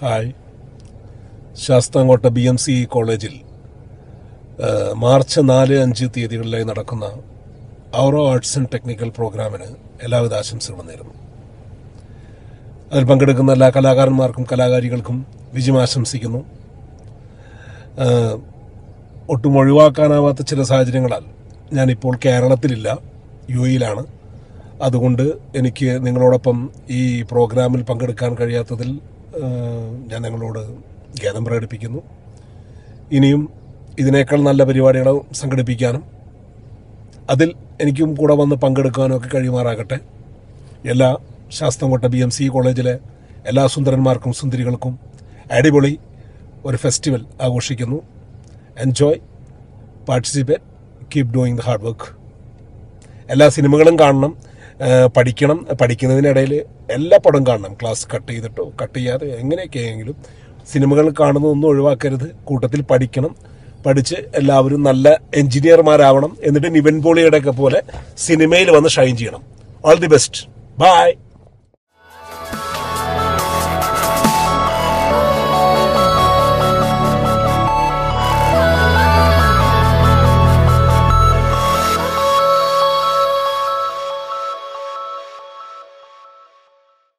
hi Sasthamkotta B M C കോളേജിൽ ആ, March നാല് അഞ്ച് തീയതികളിലായി നടക്കുന്ന ഔറോ ആർട്സ് ആൻഡ് ടെക്നിക്കൽ പ്രോഗ്രാമിന് എല്ലാവിധ ആശംസകളും നേരുന്നു അതിൽ പങ്കെടുക്കുന്ന എല്ലാ കലാകാരന്മാർക്കും കലാകാരികൾക്കും വിജയം ആശംസിക്കുന്നു ആ, ഒട്ടും ഒഴിവാക്കാനാവാത്ത ചില സാഹചര്യങ്ങളാൽ ഞാനിപ്പോൾ കേരളത്തിലില്ല യു എയിലാണ് അതുകൊണ്ട് എനിക്ക് നിങ്ങളോടൊപ്പം ഈ പ്രോഗ്രാമിൽ പങ്കെടുക്കാൻ കഴിയാത്തതിൽ ആ, ഞാൻ നിങ്ങളോട് ഖേദം പ്രകടിപ്പിക്കുന്നു ഇനിയും ഇതിനേക്കാൾ നല്ല പരിപാടികൾ സംഘടിപ്പിക്കാനും അതിൽ എനിക്കും കൂടെ വന്ന് പങ്കെടുക്കാനും ഒക്കെ കഴിയുമാറാകട്ടെ എല്ലാ ശാസ്ത്രംകോട്ട ബി എം സി കോളേജിലെ എല്ലാ സുന്ദരന്മാർക്കും സുന്ദരികൾക്കും അടിപൊളി ഒരു ഫെസ്റ്റിവൽ ആഘോഷിക്കുന്നു enjoy participate keep doing the hard work എല്ലാ സിനിമകളും കാണണം ആ, പഠിക്കണം പഠിക്കുന്നതിനിടയിൽ എല്ലാ പടവും കാണണം ക്ലാസ് കട്ട് ചെയ്തിട്ടോ കട്ട് ചെയ്യാതെ എങ്ങനെയൊക്കെയെങ്കിലും സിനിമകൾ കാണുന്നതൊന്നും ഒഴിവാക്കരുത് കൂട്ടത്തിൽ പഠിക്കണം പഠിച്ച് എല്ലാവരും നല്ല എഞ്ചിനീയർമാരാവണം എന്നിട്ട് നിവിൻ പോളിയുടെ ഒക്കെ പോലെ സിനിമയിൽ വന്ന് ഷൈൻ ചെയ്യണം ഓൾ ദി ബെസ്റ്റ് ബൈ